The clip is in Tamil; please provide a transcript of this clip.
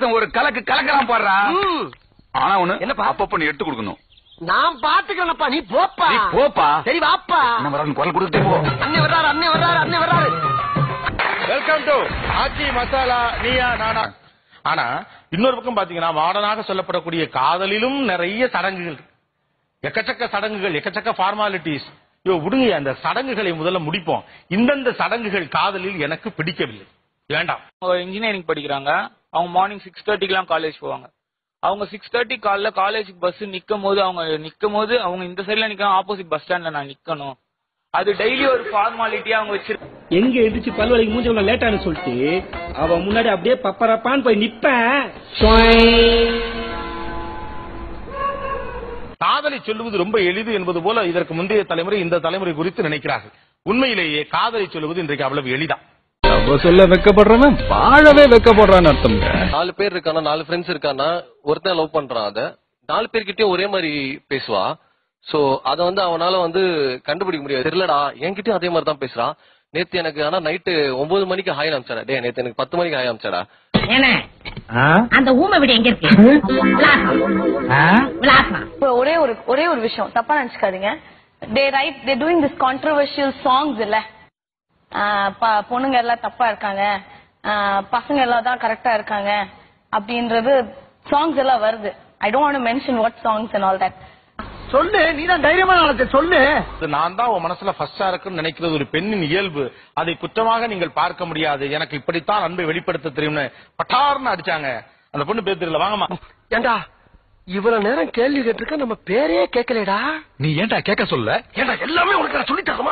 புருஷன் ஒரு கலக்கு கலக்கலாம் பாடுறா ம். ஆனா ஒண்ணு என்னப்பா? அப்பப்ப நீ எடுத்து கொடுக்கணும் நான் பாத்துக்கிறேன்ப்பா நீ போப்பா நீ போப்பா சரி வாப்பா என்ன வரான்னு குரல் கொடுத்துட்டே போ அண்ணே வர்றாரு அண்ணே வர்றாரு அண்ணே வர்றாரு வெல்கம் டு ஆச்சி மசாலா நீயா நானா ஆனா இன்னொரு பக்கம் பாத்தீங்கன்னா மாடர்னாக சொல்லப்படக்கூடிய காதலிலும் நிறைய சடங்குகள் இருக்கு. எக்கச்சக்க சடங்குகள் எக்கச்சக்க ஃபார்மாலிட்டிஸ் ஐயோ விடுங்க அந்த சடங்குகளை முதல்ல முடிப்போம் இந்தந்த சடங்குகள் காதலில் எனக்கு பிடிக்கவில்லை வேண்டாம் அவங்க இன்ஜினியரிங் படிக்கிறாங்க அவங்க மார்னிங் சிக்ஸ் தேர்ட்டிக்கெல்லாம் காலேஜ் போவாங்க அவங்க சிக்ஸ் தேர்ட்டி காலைல காலேஜ் பஸ் நிக்கும் போது அவங்க நிக்கும் போது அவங்க இந்த சைட்ல நிக்கணும் ஆப்போசிட் பஸ் ஸ்டாண்ட்ல நான் நிக்கணும் அது டெய்லி ஒரு ஃபார்மாலிட்டியா அவங்க வச்சிருக்காங்க எங்க எந்திரிச்சு பல்வலைக்கு மூஞ்சி உள்ள லேட்டானு சொல்லிட்டு அவன் முன்னாடி அப்படியே பப்பரப்பான்னு போய் நிப்பேன் காதலை சொல்லுவது ரொம்ப எளிது என்பது போல இதற்கு முந்தைய தலைமுறை இந்த தலைமுறை குறித்து நினைக்கிறார்கள் உண்மையிலேயே காதலை சொல்லுவது இன்றைக்கு அவ்வளவு எளிதா நம்ம சொல்ல வெக்கப்படுறவன் வாழவே வெக்கப்படுறான்னு அர்த்தம்ங்க நாலு பேர் இருக்கானா நாலு ஃப்ரெண்ட்ஸ் இருக்கானா ஒருத்தன் லவ் பண்றான் அத நாலு பேர்கிட்டயும் ஒரே மாதிரி பேசுவா சோ அத வந்து அவனால வந்து கண்டுபிடிக்க முடியாது தெரியலடா என்கிட்டயும் அதே மாதிரி தான் பேசுறான் நேத்து எனக்கு ஆனா நைட்டு ஒன்பது மணிக்கு ஹாய் அமிச்சாடா டே நேத்து எனக்கு பத்து மணிக்கு ஹாய் அமிச்சாடா ஏனே அந்த ஊமை வீடு எங்க இருக்கு விலாசம். விலாசம். இப்போ ஒரே ஒரு ஒரே ஒரு விஷயம் தப்பா நினைச்சுக்காதீங்க they right they doing this controversial songs இல்ல ஆஹ் ப- பொண்ணுங்க எல்லாம் தப்பா இருக்காங்க ஆஹ் பசங்க எல்லாம் தான் கரெக்டா இருக்காங்க அப்படின்றது சாங்ஸ் எல்லாம் வருது I don't mention what songs and all that சொல்லு நீ தான் தைரியமான ஆளத்தை சொல்லு அது நான் தான் உன் மனசுல ஃபர்ஸ்டா இருக்குன்னு நினைக்கிறது ஒரு பெண்ணின் இயல்பு அதை குற்றமாக நீங்கள் பார்க்க முடியாது எனக்கு இப்படித்தான் அன்பை வெளிப்படுத்த தெரியும்னு பட்டார்னு அடிச்சாங்க அந்த பொண்ணு பேர் தெரியல வாங்கம்மா ஏண்டா இவ்வளவு நேரம் கேள்வி கேட்டிருக்க நம்ம பேரே கேட்கலடா நீ ஏன்டா கேட்க சொல்ல ஏண்டா எல்லாமே உனக்கு நான் சொல்லி தரமா